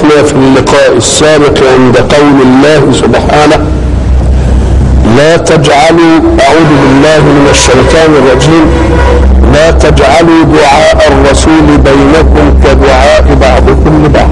وقفنا في اللقاء السابق عند قول الله سبحانه لا تجعلوا أعوذ بالله من الشيطان الرجيم لا تجعلوا دعاء الرسول بينكم كدعاء بعضكم لبعض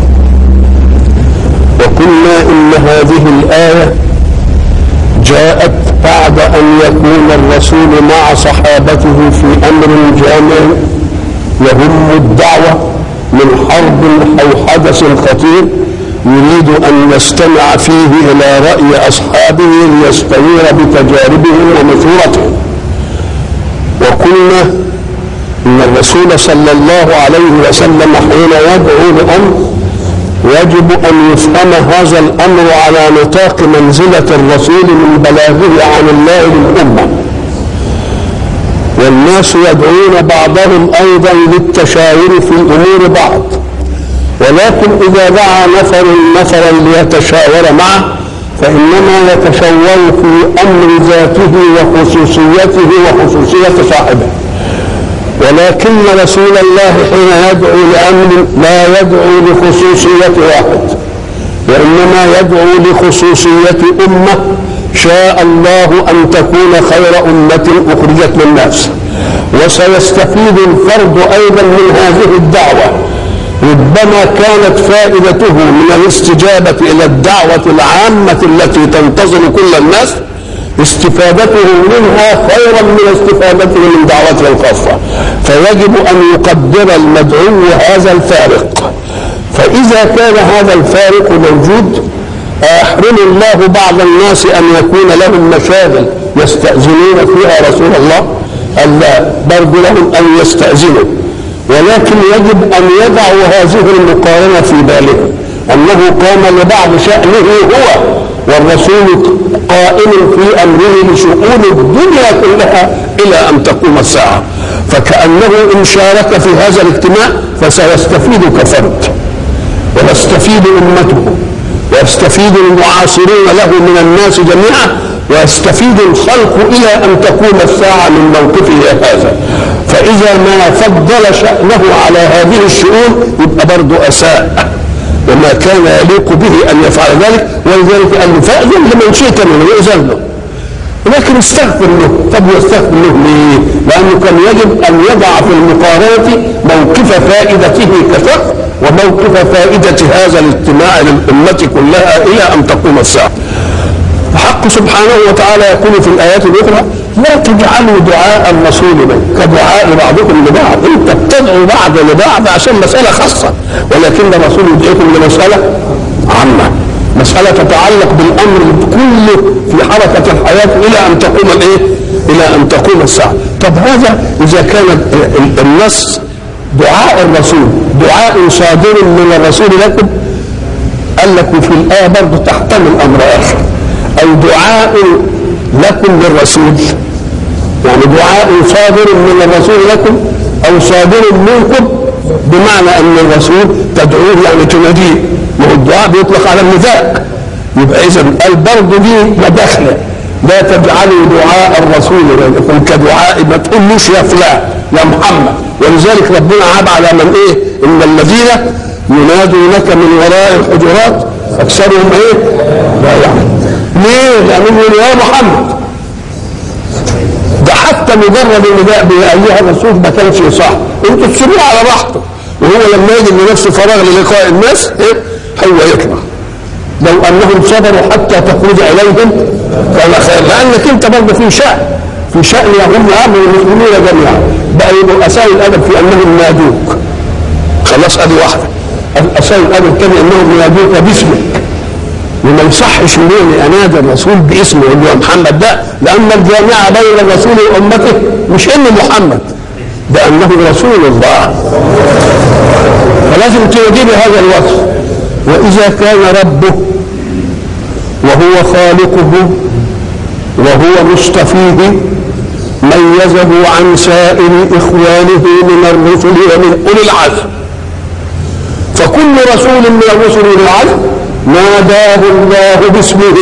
وقلنا إن هذه الآية جاءت بعد أن يكون الرسول مع صحابته في أمر جامع يهم الدعوة من حرب أو حدث خطير يريد أن يستمع فيه إلى رأي أصحابه ليستنير بتجاربهم ومشورتهم وقلنا إن الرسول صلى الله عليه وسلم حين يدعو لأمر يجب أن يفهم هذا الأمر على نطاق منزلة الرسول من بلاغه عن الله للأمة والناس يدعون بعضهم أيضا للتشاور في أمور بعض ولكن إذا دعا نفر نفرا ليتشاور معه فإنما يتشاور في أمر ذاته وخصوصيته وخصوصية صاحبه ولكن رسول الله حين يدعو لأمر لا يدعو لخصوصية واحد وإنما يدعو لخصوصية أمة شاء الله أن تكون خير أمة أخرجت للناس وسيستفيد الفرد أيضا من هذه الدعوة ربما كانت فائدته من الاستجابة إلى الدعوة العامة التي تنتظر كل الناس استفادته منها خيرا من استفادته من دعوته الخاصة فيجب أن يقدر المدعو هذا الفارق فإذا كان هذا الفارق موجود أيحرم الله بعض الناس أن يكون لهم مشاغل يستأذنون فيها رسول الله ألا برضو لهم أن يستأذنوا ولكن يجب أن يضعوا هذه المقارنة في بالهم أنه قام لبعض شأنه هو والرسول قائم في أمره لشؤون الدنيا كلها إلى أن تقوم الساعة فكأنه إن شارك في هذا الاجتماع فسيستفيد كفرد ويستفيد أمته ويستفيد المعاصرون له من الناس جميعا ويستفيد الخلق إلى أن تقوم الساعة من موقفه هذا فإذا ما فضل شأنه على هذه الشؤون يبقى برضه أساء وما كان يليق به أن يفعل ذلك ولذلك قال له فأذن لمن شئت منه يؤذن له لكن استغفر له طب يستغفر له ليه؟ لأنه كان يجب أن يضع في المقارنة موقف فائدته كشخص وموقف فائدة هذا الاجتماع للأمة كلها إلى أن تقوم الساعة الحق سبحانه وتعالى يقول في الآيات الأخرى لا تجعلوا دعاء الرسول كدعاء بعضكم لبعض انت بتدعو بعض لبعض عشان مسألة خاصة ولكن الرسول يدعيكم لمسألة عامة مسألة تتعلق بالأمر كله في حركة الحياة إلى أن تقوم الإيه؟ إلى أن تقوم الساعة طب هذا إذا كان النص دعاء الرسول دعاء صادر من الرسول لكم قال لكم في الآية برضه تحتمل أمر آخر أو دعاء لكم للرسول يعني دعاء صادر من الرسول لكم أو صادر منكم بمعنى أن الرسول تدعوه يعني تناديه ما هو الدعاء بيطلق على النداء يبقى إذا البرد دي مداخلة لا تجعلوا دعاء الرسول بينكم كدعاء ما تقولوش يا فلان يا محمد ولذلك ربنا عاب على من ايه ان الذين ينادونك من وراء الحجرات اكثرهم ايه لا يعلم ليه لانهم يا محمد ده حتى مجرد النداء بايها الرسول ما كانش صح انتوا تسيبوه على راحته وهو لما يجد لنفسه فراغ للقاء الناس ايه هو يطلع لو انهم صبروا حتى تخرج اليهم كان خير لانك انت برضه في شأن في شأن يهم امر المسلمين جميعا بقى يبقوا اساء الادب في انهم نادوك خلاص ادي واحده اساء الادب الثاني انهم ينادوك باسمك وما يصحش مني انادي الرسول باسمه يقول له محمد ده لان الجامعه بين الرسول وامته مش انه محمد ده انه رسول الله فلازم تناديه بهذا الوصف واذا كان ربه وهو خالقه وهو مصطفيه ميزه عن سائر اخوانه من الرسل ومن اولي العزم فكل رسول من الرسل اولي العزم ناداه الله باسمه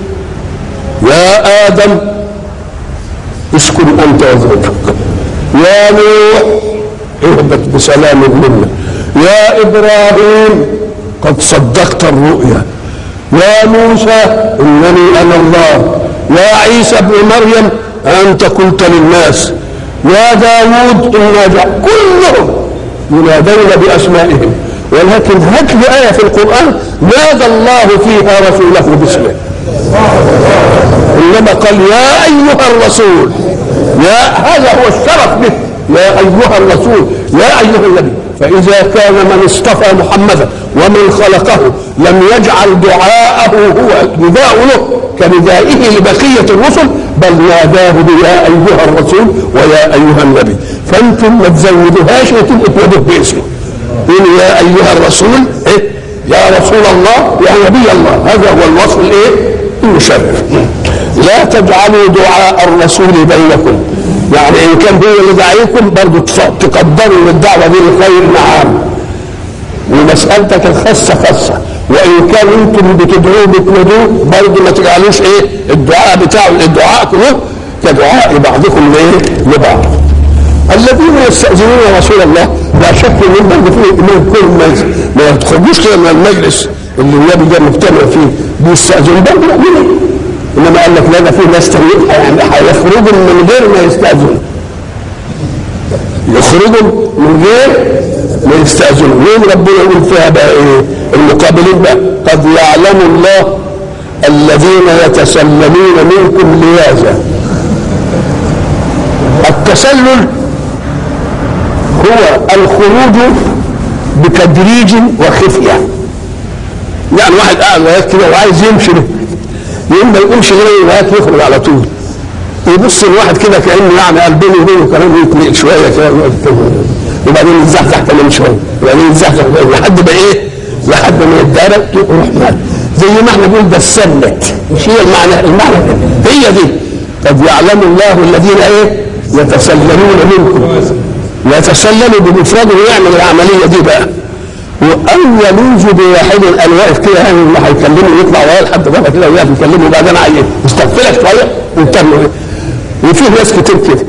يا ادم اسكن انت وزوجك يا نوح اهبط بسلام منا يا ابراهيم قد صدقت الرؤيا يا موسى انني انا الله يا عيسى ابن مريم انت قلت للناس يا داوود انا جعل كلهم ينادون باسمائهم ولكن هات لي ايه في القران نادى الله فيها رسوله باسمه انما قال يا ايها الرسول يا هذا هو الشرف به يا ايها الرسول يا ايها النبي فاذا كان من اصطفى محمدا ومن خلقه لم يجعل دعاءه هو نداء له كندائه لبقيه الرسل بل ناداه بيا ايها الرسول ويا ايها النبي فانتم ما تزودوهاش وتبقوا تنادوه باسمه قول يا ايها الرسول إيه؟ يا رسول الله يا نبي الله هذا هو الوصف الايه المشرف لا تجعلوا دعاء الرسول بينكم يعني ان كان هو اللي داعيكم برضه تقدروا للدعوه دي الخير نعم ومسألتك الخاصة خاصة وإن كان أنتم بتدعوه بتنادوه برضه ما تجعلوش إيه الدعاء بتاعه الدعاء كله كدعاء بعضكم لإيه لبعض الذين يستأذنون رسول الله لا شك ان برضه في من كل مجلس ما يدخلوش كده من المجلس اللي النبي ده مجتمع فيه بيستأذن برضه يعملوا انما قال لك لا ده في ناس تانيين يعني هيخرجوا من غير ما يستأذنوا يخرجوا من غير ما يستأذنوا مين ربنا يقول فيها بقى ايه المقابلين بقى قد يعلم الله الذين يتسللون منكم لهذا التسلل هو الخروج بتدريج وخفية يعني واحد قاعد وقت كده وعايز يمشي يوم ما يقومش غير الوقت يخرج على طول يبص الواحد كده كانه يعني قلبين وبينه كلام يتنقل شويه كده وبعدين يتزحزح كمان شويه وبعدين يتزحزح لحد ما ايه؟ لحد ما يتدارك يروح مات زي ما احنا بنقول ده السلت مش هي المعنى المعنى هي دي قد يعلم الله الذين ايه؟ يتسللون منكم يتسلل بمفرده ويعمل العمليه دي بقى وان يلوذ بواحد قال واقف كده يعني اللي هيكلمه يطلع ورايا لحد بره كده ويقف يكلمه وبعدين عايز يستغفلك شويه ويتم وفي ناس كتير كده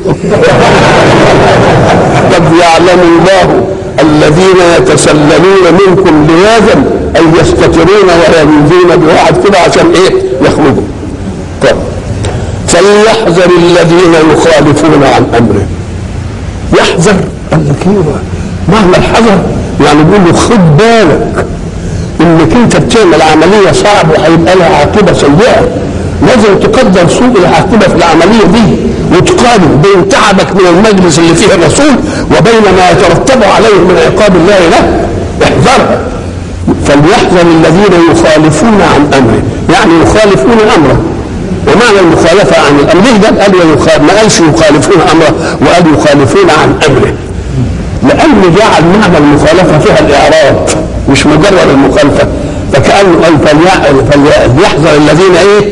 قد يعلم الله الذين يتسللون منكم لواذا اي يستترون ويلوذون بواحد كده عشان ايه يخرجوا طيب فليحذر الذين يخالفون عن امره يحذر قال لك ايوه مهما الحذر يعني بيقول له خد بالك انك انت بتعمل عمليه صعبه وهيبقى لها عاقبه سيئه لازم تقدر سوء العاقبه في العمليه دي وتقارن بين تعبك من المجلس اللي فيه الرسول وبين ما يترتب عليه من عقاب الله له احذرها فليحذر الذين يخالفون عن امره يعني يخالفون امره ومعنى المخالفة عن الأمر ليه ده قال يخالف ما قالش يخالفون أمره وقال يخالفون عن أمره لأن جعل معنى المخالفة فيها الإعراض مش مجرد المخالفة فكأنه قال فليحذر الذين إيه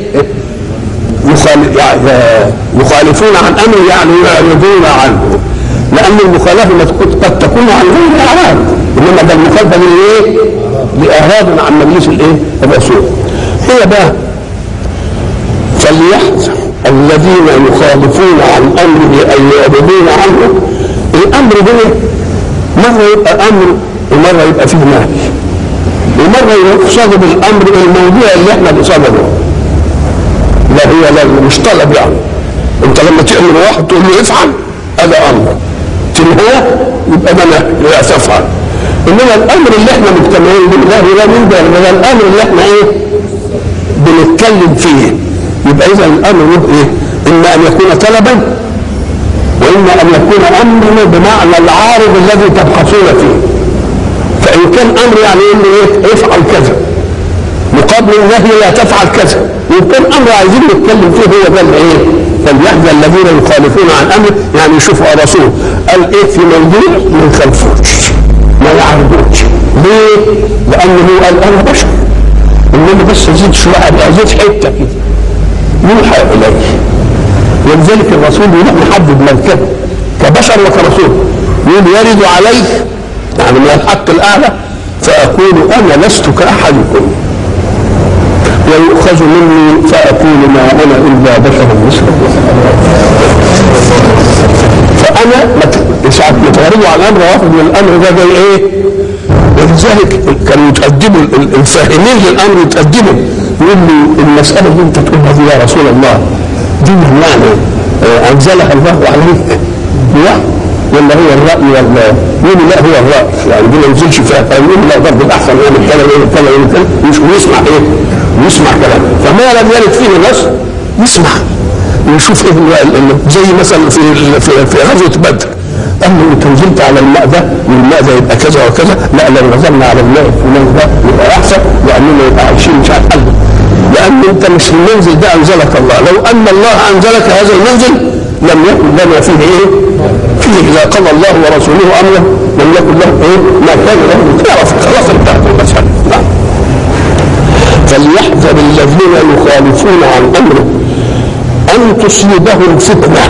يخالفون عن أمره يعني يعرضون عنه لأن المخالفة قد تكون عن غير إعراض إنما ده المخالفة من إيه؟ لإعراض عن مجلس الإيه؟ الرسول هي بقى فليحذر الذين يخالفون عن امره ان يعرضون عنه الامر ده مره يبقى امر ومره يبقى فيه نهي ومره يقصد بالامر الموضوع اللي احنا بصدده لا هي لا مش طلب يعني انت لما تامر واحد تقول له افعل هذا امر تنهاه يبقى ده نهي لا تفعل انما الامر اللي احنا مجتمعين به لا لا من ده الامر اللي احنا ايه بنتكلم فيه يبقى اذا الامر له ايه؟ اما ان يكون طلبا واما ان يكون امرا بمعنى العارض الذي تبحثون فيه فان كان امر يعني انه ايه؟ افعل كذا مقابل النهي لا تفعل كذا وان كان امر عايزين نتكلم فيه هو ده الايه؟ فليحذر الذين يخالفون عن امره يعني يشوفوا الرسول قال ايه في موضوع ما يخالفوش ما يعرضوش ليه؟ لانه قال انا بشر انما بس ازيد شويه ازيد حته كده يوحى اليه ولذلك الرسول يروح محدد مركبه كبشر وكرسول يقول يرد عليك يعني من الحق الاعلى فاقول انا لست كاحدكم ويؤخذ مني فاقول ما انا الا بشر مثلكم فانا ساعه ما تعرضوا على الامر واخذ من الامر ده جاي ايه؟ ولذلك كانوا يتقدموا ال- الفاهمين للامر يتقدموا يقول له المساله دي انت تقولها دي يا رسول الله دي يعني آه، انزلها الله عليك لا ولا هو الراي ولا يقول لا هو الراي يعني دي ما ينزلش فيها فيقول لا برضه الاحسن يعمل كذا يعمل كذا يعمل كذا مش ويسمع ايه؟ ويسمع كلام فما لم يرد فيه نص يسمع ويشوف ايه ال- ال- زي مثلا في ال- في, في غزوه بدر قال له انت نزلت على الماء ده والماء ده يبقى كذا وكذا لا لو نزلنا على الماء الفلاني ده يبقى احسن لاننا يبقى عايشين مش عارف قلبه لان انت مش المنزل ده انزلك الله لو ان الله انزلك هذا المنزل لم يكن لنا فيه ايه؟ فيه اذا قضى الله ورسوله امره لم يكن له ايه؟ ما كان له تعرف خلاص انتهت المساله نعم فليحذر الذين يخالفون عن امره ان تصيبهم فتنه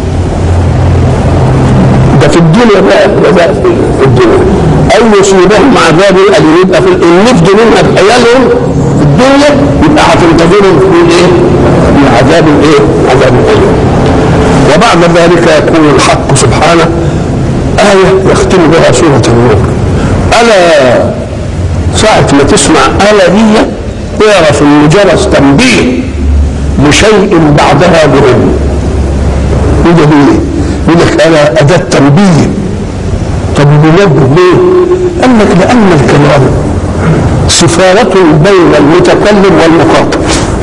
ده في الدنيا بقى ده بقى في الدنيا او يصيبهم عذاب اليم يبقى في النفد منها بحيالهم في الدنيا يبقى هتنتظرهم في الايه؟ في عذاب الايه؟ عذاب اليم وبعد ذلك يقول الحق سبحانه آية يختم بها سورة النور ألا ساعة ما تسمع آلة دي اعرف إن جرس تنبيه لشيء بعدها مهم يقول لك يقول لك ألا أداة تنبيه طب بينبه ليه؟ قال لك لأن الكلام سفارة بين المتكلم والمخاطب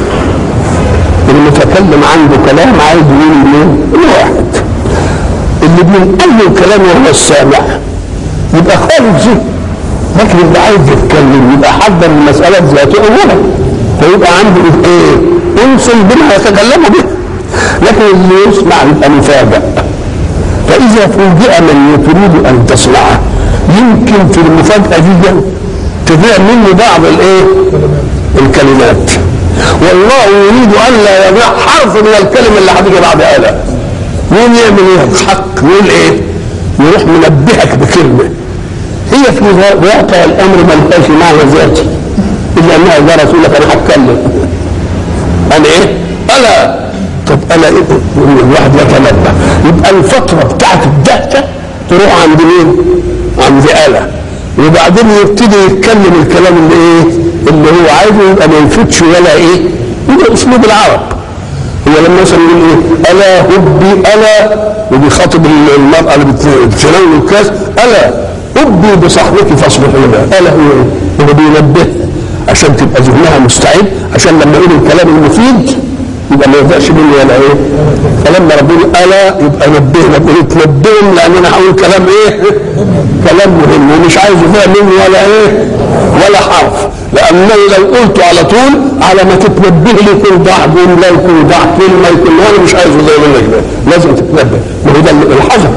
المتكلم عنده كلام عايز يقول مين؟ الواحد اللي بينقل له الكلام وهو السامع يبقى خالص ذهن لكن اللي عايز يتكلم يبقى حضر المسألة ذاته أولا فيبقى عنده إيه؟ أنس بما يتكلم به لكن اللي يسمع يبقى مفاجأ فإذا فوجئ من تريد أن تسمعه يمكن في المفاجأة دي تضيع منه بعض الإيه؟ الكلمات والله يريد أن لا يضيع حرف من الكلمة اللي هتيجي بعد آلة مين يعمل ايه؟ الحق يقول ايه؟ يروح منبهك بكلمه هي في واقع الامر ما لهاش معنى ذاتي الا انها اذا رسول لك انا هتكلم انا ايه؟ الا طب الا ايه؟ الواحد يتنبه يبقى الفتره بتاعت الدهشه تروح عند مين؟ عند اله وبعدين يبتدي يتكلم الكلام اللي ايه؟ اللي هو عايزه يبقى ما يفوتش ولا ايه؟ وده اسلوب العرب هو لما مثلا يقول ايه الا هبي الا وبيخاطب المراه اللي بتناول الكاس الا هبي بصحبك فاصبح لها الا هو ايه؟ هو بينبه عشان تبقى ذهنها مستعد عشان لما يقول الكلام المفيد يبقى ما يضيعش مني ولا ايه؟ فلما ربنا الا يبقى نبهنا بقول تنبههم لان انا هقول كلام ايه؟ كلام مهم ومش عايز يضيع مني ولا ايه؟ ولا حرف لانه لو قلت على طول على ما تتنبه لي يكون ضاع جمله يكون ضاع كلمه يكون انا مش عايز يضيع منك ده لازم تتنبه ما هو ده الحذر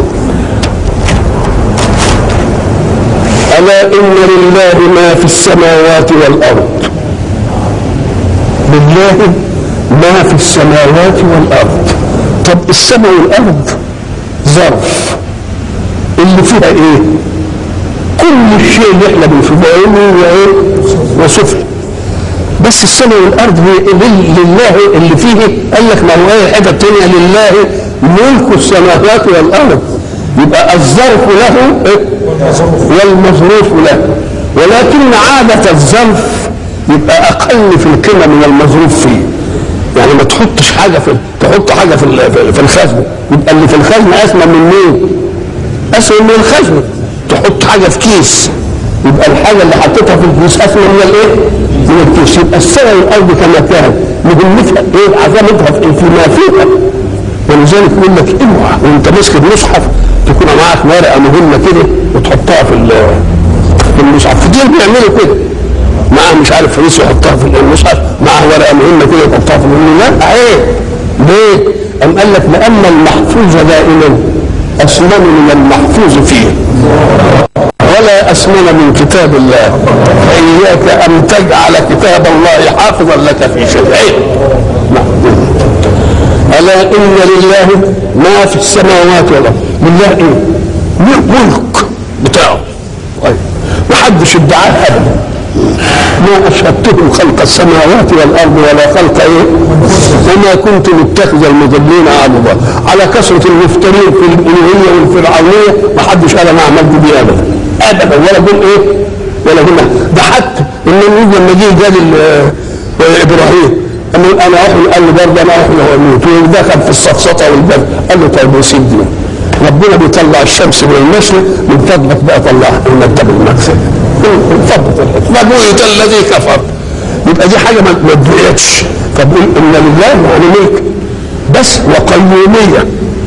الا ان لله ما في السماوات والارض لله ما في السماوات والارض طب السماء والارض ظرف اللي فيها ايه كل الشيء اللي احنا بنشوفه علمي وايه وسفلي بس السماء والارض هي لل- لله اللي فيه قال لك ما هو ايه الحاجه الثانيه لله ملك السماوات والارض يبقى الظرف له إيه؟ والمظروف له ولكن عادة الظرف يبقى أقل في القيمة من المظروف فيه يعني ما تحطش حاجة في تحط حاجة في ال- في الخزنة يبقى اللي في الخزنة أسمى من مين؟ أسمى من الخزنة تحط حاجة في كيس يبقى الحاجة اللي حطيتها في الكيس أسمى من الإيه؟ من الكيس يبقى السماء والأرض كما كانت مهمتها إيه؟ عظمتها في فيما فيها ولذلك يقول لك اوعى وانت ماسك المصحف تكون معاك ورقه مهمه كده وتحطها في ال- في المصحف كتير بيعملوا كده معاه مش عارف فلوس يحطها في المصحف معاه ورقه مهمه كده يحطها في المصحف لا عيب ليه؟ أم قال لك لأن المحفوظ دائما أسمن من المحفوظ فيه ولا أسمن من كتاب الله فإياك أن تجعل كتاب الله حافظا لك في شيء عيب نعم. ألا إن لله ما في السماوات والأرض لله إيه؟ ملك بتاعه طيب ما حدش ادعاه أبدا ما أشهدتهم خلق السماوات والأرض ولا خلق إيه؟ وما كنت متخذ المضلين عضدا على كثرة المفترين في الألوهية والفرعونية ما حدش قال أنا عملت دي أبدا ابدا ولا دول ايه ولا هنا ده حتى النمرود لما جه قال ال- ابراهيم قال له انا احيي قال له برضه انا احيي واموت ودخل في السفسطه والبرد قال له طيب وسيبني ربنا بيطلع الشمس من المشرق من فضلك بقى طلعها من مكتب المغرب فضل فبويت الذي كفر يبقى دي حاجه ما ما ادعيتش فبقول ان لله يعني ملك بس وقيوميه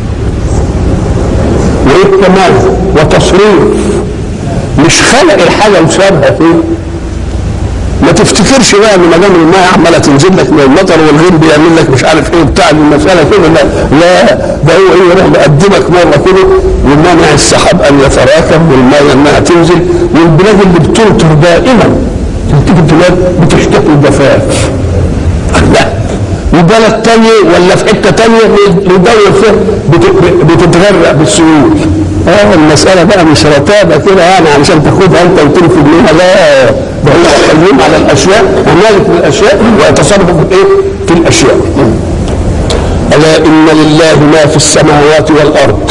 وايه كمان وتصريف مش خلق الحاجه وسابها فيه ما تفتكرش بقى ان ما دام الماء عماله تنزل لك من المطر والغيم بيعمل لك مش عارف ايه بتاع المساله كده لا لا ده هو ايه يروح مقدمك مره كده ومانع السحاب ان يتراكم والماء انها تنزل والبلاد اللي بتمطر دائما تيجي البلاد بتشتكي الجفاف لا وبلد تاني ولا في حته تانيه ندور فيها بت- بتتغرق بالسيول اه المساله بقى مش رتابه كده يعني علشان تاخدها انت وتنفذ منها لا ده هو قيوم على الاشياء ومالك الاشياء ويتصرف في ايه؟ في الاشياء. الا ان لله ما في السماوات والارض.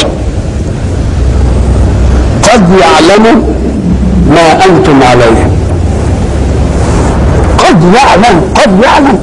قد يعلم ما انتم عليه. قد يعلم قد يعلم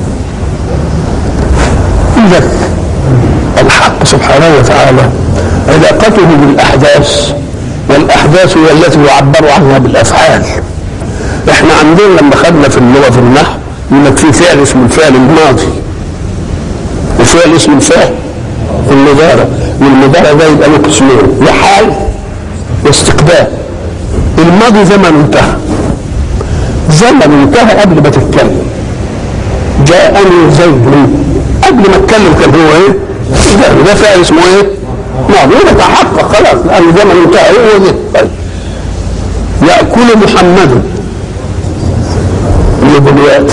إذا الحق سبحانه وتعالى علاقته بالاحداث والاحداث هي التي يعبر عنها بالافعال احنا عندنا لما خدنا في اللغه في النحو يقول لك في فعل اسمه الفعل الماضي وفعل اسمه الفعل المضارع والمضارع ده يبقى له قسمين يا حال واستقبال الماضي زمن انتهى زمن انتهى قبل ما تتكلم جاءني زيد قبل ما اتكلم كان هو ايه؟ ده, ده فعل اسمه ايه؟ ماضي يتحقق خلاص لان زمن انتهى هو ده طيب يأكل محمد اللي بالياء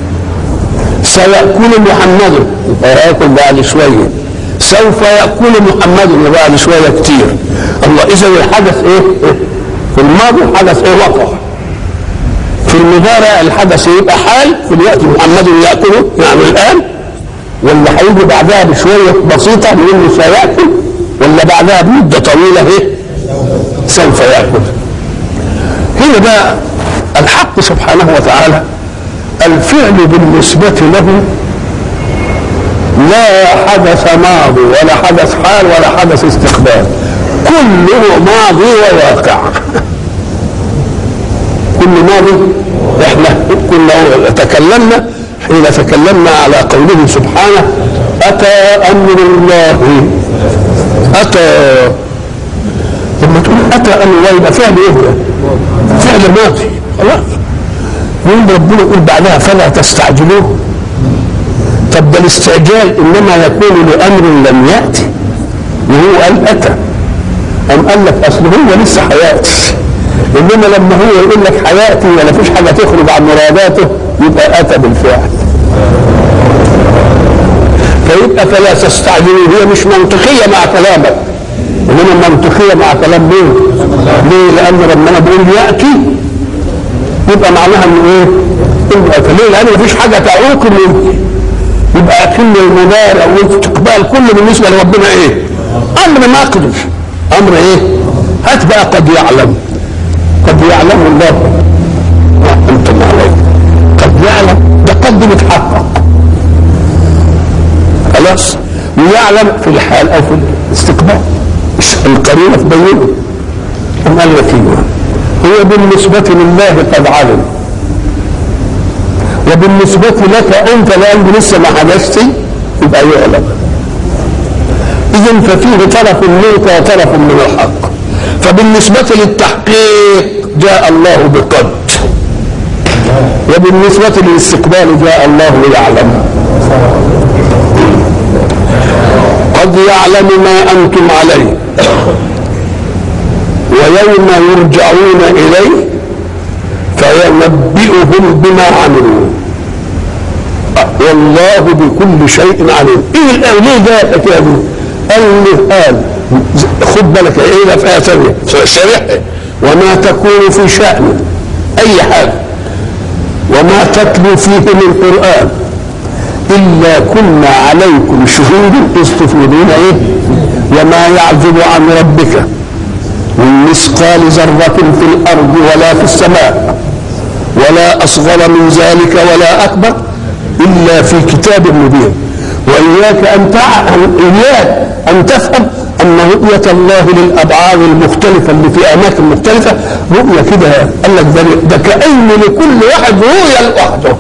سيأكل محمد يبقى هياكل بعد شوية سوف يأكل محمد بعد شوية كتير الله إذا الحدث إيه؟ في الماضي الحدث إيه وقع في المضارع الحدث يبقى حال في الوقت محمد يأكله يعني الآن ولا هيجي بعدها بشوية بسيطة من إنه سيأكل ولا بعدها بمدة طويلة إيه؟ سوف يأكل هنا بقى الحق سبحانه وتعالى الفعل بالنسبة له لا حدث ماضي ولا حدث حال ولا حدث استقبال كله ماضي وواقع كل ماضي احنا كنا تكلمنا حين تكلمنا على قوله سبحانه اتى امر الله اتى لما تقول اتى امر الله يبقى فعل ايه ده؟ فعل ماضي خلاص يقول ربنا يقول بعدها فلا تستعجلوه طب ده الاستعجال انما يكون لامر لم ياتي وهو قال اتى أم قال لك اصل هو لسه حياتي انما لما هو يقول لك حياتي ولا فيش حاجه تخرج عن مراداته يبقى اتى بالفعل فيبقى فلا تستعجلوا هي مش منطقيه مع كلامك انما منطقيه مع كلام مين؟ ليه؟ لان ربنا بيقول ياتي يبقى معناها انه ايه؟ انه اتى ليه؟ لان مفيش حاجه تعوق انه يبقى اكل المضارع والاستقبال كله بالنسبه لربنا ايه؟ امر ناقض امر ايه؟ هات بقى قد يعلم قد يعلم الله ما انتم عليه قد يعلم ده قد بيتحقق خلاص ويعلم في الحال او في الاستقبال القرينه تبينه أم قال لك هو بالنسبة لله قد علم وبالنسبة لك أنت لأنه لسه ما حدثت يبقى يعلم إذا ففيه طرف منك وطرف من الحق فبالنسبة للتحقيق جاء الله بقد وبالنسبة للاستقبال جاء الله يعلم قد يعلم ما أنتم عليه ويوم يرجعون إليه فينبئهم بما عملوا والله بكل شيء عليم ايه ليه ده كده قال له قال خد بالك ايه ده في ايه ثانيه شريحه وما تكون في شأن اي حاجه وما تتلو فيه من قرآن إلا كنا عليكم شهود إذ تفيدون إيه وما يعزب عن ربك من مثقال ذرة في الأرض ولا في السماء ولا أصغر من ذلك ولا أكبر إلا في كتاب مبين وإياك أن تع... إياك أن تفهم أن رؤية الله للأبعاد المختلفة اللي في أماكن مختلفة رؤية كده قال لك ده, ده كأن لكل واحد رؤية لوحده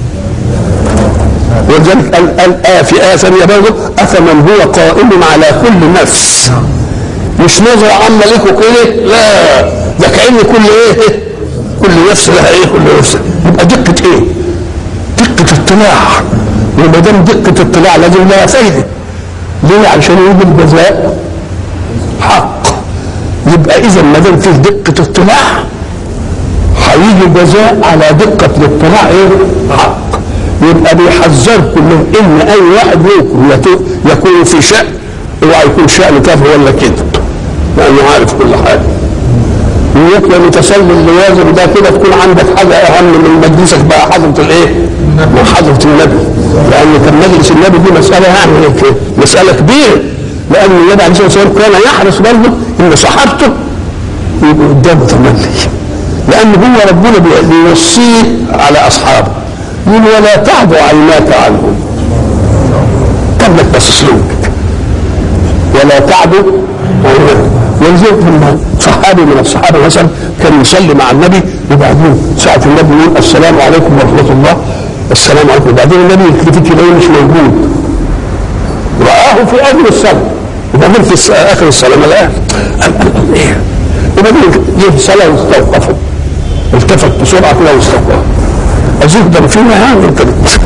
ولذلك قال قال آه في آية ثانية برضه أفمن هو قائم على كل نفس مش نظرة عامة لكم كده لا ده كأن كل إيه كل نفس لها إيه كل نفس يبقى دقة إيه؟ دقة اطلاع وما دام دقة اطلاع لازم لها فايدة ليه؟ عشان يجي الجزاء حق يبقى إذا ما دام فيه دقة اطلاع هيجي جزاء على دقة الاطلاع إيه؟ حق يبقى بيحذركم من ان اي واحد منكم يكون في شأن اوعى يكون شأن كافر ولا كذب لانه عارف كل حاجه وياك لما تصلي اللوازم ده كده تكون عندك حاجه اهم من مجلسك بقى حضره الايه؟ من حضره النبي لان كان مجلس النبي دي مساله يعني مساله كبيره لان النبي عليه الصلاه والسلام كان يحرص برضه ان صحابته يبقوا قدامه تملي لان هو ربنا بيوصيه على اصحابه يقول ولا تعد عيناك عنهم كانك بس لهم ولا تعد عيناك ولذلك لما صحابي من الصحابه مثلا كان يصلي مع النبي وبعدين ساعه النبي يقول السلام عليكم ورحمه الله السلام عليكم وبعدين النبي يلتفت يلاقيه مش موجود رآه في اخر الصلاه وبعدين في اخر الصلاه ما لقاه ايه وبعدين جه الصلاه واستوقفوا التفت بسرعه كده واستوقف أزهد فينا يعني انت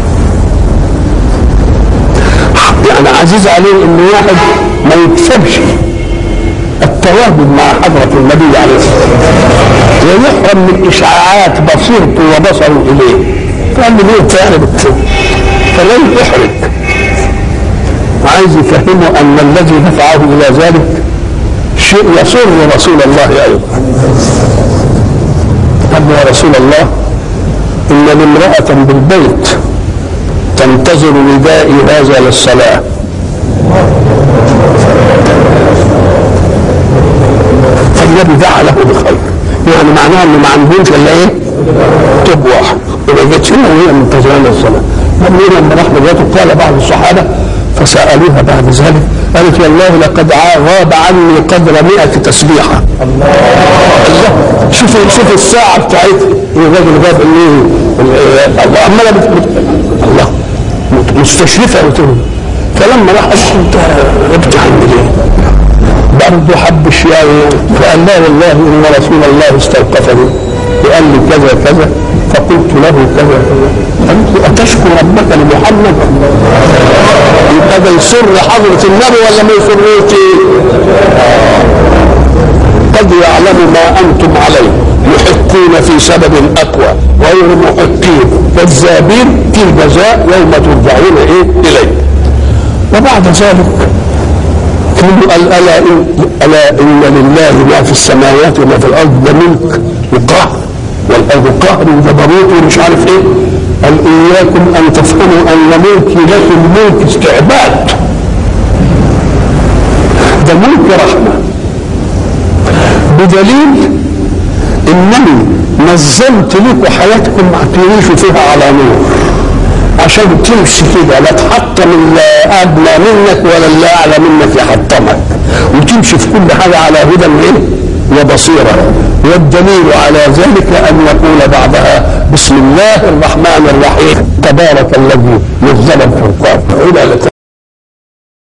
يعني عزيز عليه ان واحد ما يكسبش التواجد مع حضرة النبي عليه الصلاة والسلام ويحرم من إشعاعات بصيرته وبصره إليه فقال له ليه يعني فلن يحرج عايز يفهمه أن الذي دفعه إلى ذلك شيء يسر رسول الله أيضا قال يا رسول الله إن لامرأة بالبيت تنتظر ندائي هذا للصلاة فالنبي دعا له بخير يعني معناها انه ما عندهمش الا ايه؟ طب واحد وما جتش هنا وهي منتظره للصلاه لما لما راح لجاته قال بعض الصحابه فسالوها بعد ذلك قالت والله لقد غاب عني قدر مئة تسبيحة الله الله شوف شوف الساعة بتاعتها الراجل غاب ايه الله عمالة الله مستشرفة وتقول فلما راح قالت انت غبت عني ليه؟ برضه حب الشياوي فقال لا والله ان رسول الله استوقفني وقال لي كذا كذا فقلت له كذا كذا قلت اتشكو ربك لمحمد يبقى ده يسر حضرة النبي ولا ما يسرش قد يعلم ما انتم عليه محقين في سبب اقوى غير محقين كذابين في الجزاء يوم ترجعون ايه اليه وبعد ذلك كل قال الا إن الا ان لله ما في السماوات وما في الارض ده ملك وقهر والارض قهر وجبروت ومش عارف ايه قال اياكم ان تفهموا ان ملكي لكم ملك استعباد ده ملك رحمه بدليل انني نظمت لكم حياتكم تعيشوا فيها على نور عشان تمشي كده لا تحطم اللي ادنى منك ولا اللي اعلى منك يحطمك وتمشي في كل حاجه على هدى ايه وبصيره والدليل على ذلك ان يقول بعدها بسم الله الرحمن الرحيم تبارك الذي نزل الفرقان الى